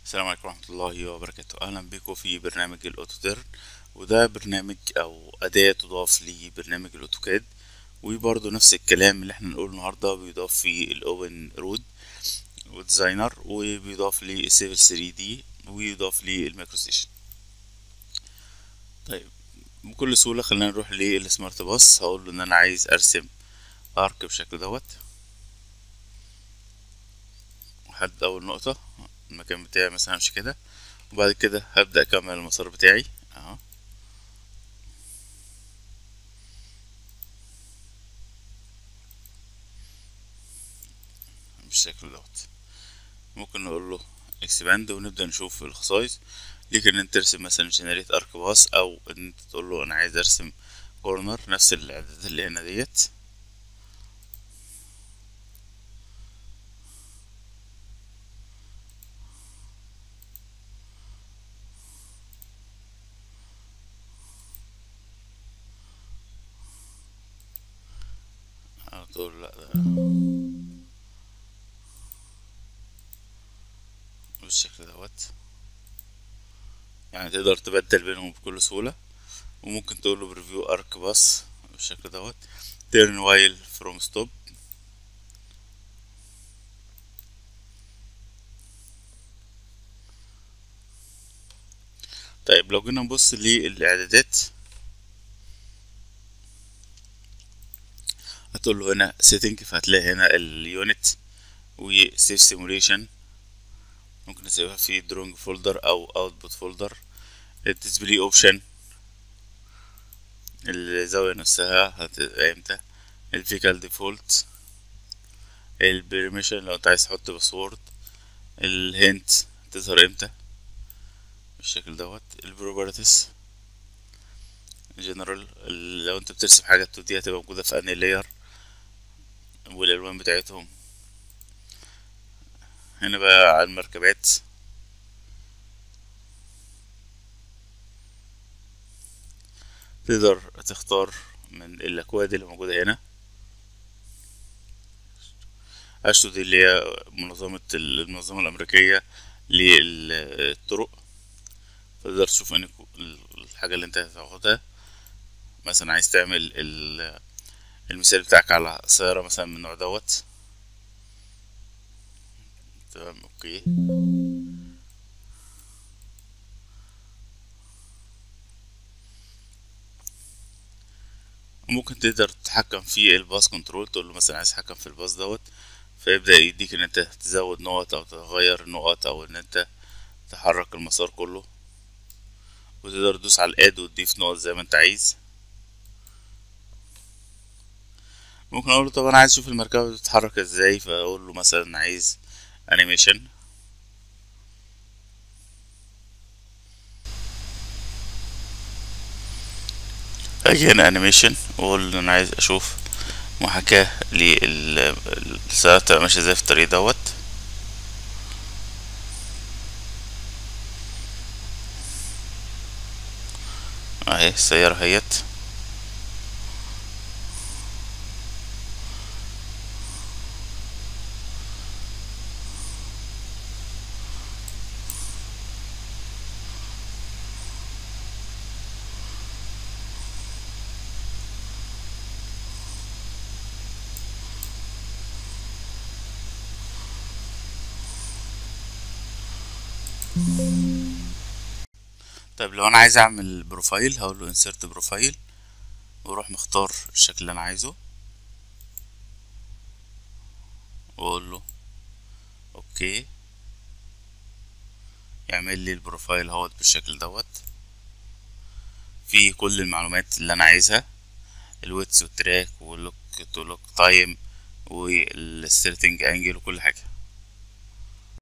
السلام عليكم ورحمة الله وبركاته أهلا بكم في برنامج الأوتوديرن وده برنامج أو أداة تضاف لبرنامج الأوتوكاد وبرضه نفس الكلام اللي احنا نقوله النهاردة بيضاف في الأوبن رود وديزاينر وبيضاف للسيفل 3 دي ويضاف للمايكرو ستيشن طيب بكل سهولة خلينا نروح للسمارت باص هقول له إن أنا عايز أرسم أرك بالشكل دوت لحد أول نقطة المكان بتاعي مثلا امشي كده وبعد كده هبدأ اكمل المسار بتاعي اهو بالشكل دوت ممكن نقول له اكسباند ونبدأ نشوف الخصائص ليك ان انت ترسم مثلا جنريت ارك باص او ان انت تقول له انا عايز ارسم كورنر نفس الاعدادات اللي هنا ديت تقول لا ده بالشكل دوت يعني تقدر تبدل بينهم بكل سهولة وممكن تقول له بريفيو ارك باص بالشكل دوت تيرن وايل فروم ستوب طيب لو جينا نبص للاعدادات هتقول له هنا سيتنج فهتلاقي هنا اليونت وسيف سيموليشن ممكن نسيبها في درونج فولدر او اوتبوت فولدر الديسبلاي اوبشن الزاوية نفسها هتبقى امتى الفيكال ديفولت البريميشن لو انت عايز تحط باسورد الهنت تظهر امتى بالشكل دوت البروبرتيز جنرال لو انت بترسم حاجة 2 دي هتبقى موجودة في انهي لاير والالوان بتاعتهم هنا بقى على المركبات تقدر تختار من الاكواد اللي موجودة هنا اشتو دي اللي هي منظمة المنظمة الامريكية للطرق تقدر تشوف ان الحاجة اللي انت هتاخدها مثلا عايز تعمل المثال بتاعك على سيارة مثلا من النوع دوت تمام اوكي ممكن تقدر تتحكم في الباص كنترول تقول له مثلا عايز تتحكم في الباص دوت فيبدأ يديك ان انت تزود نقط او تغير نقط او ان انت تحرك المسار كله وتقدر تدوس على الاد وتضيف نقط زي ما انت عايز ممكن اقول له طب انا عايز اشوف المركبة بتتحرك ازاي فاقول له مثلا عايز انيميشن اجي هنا انيميشن واقول له انا عايز اشوف محاكاة للساعة تبقى ماشية ازاي في الطريق دوت اهي السيارة اهيت طيب لو انا عايز اعمل بروفايل هقول له انسرت بروفايل واروح مختار الشكل اللي انا عايزه واقول له اوكي يعمل لي البروفايل اهوت بالشكل دوت في كل المعلومات اللي انا عايزها الويتس والتراك واللوك تو لوك تايم والسترتنج انجل وكل حاجه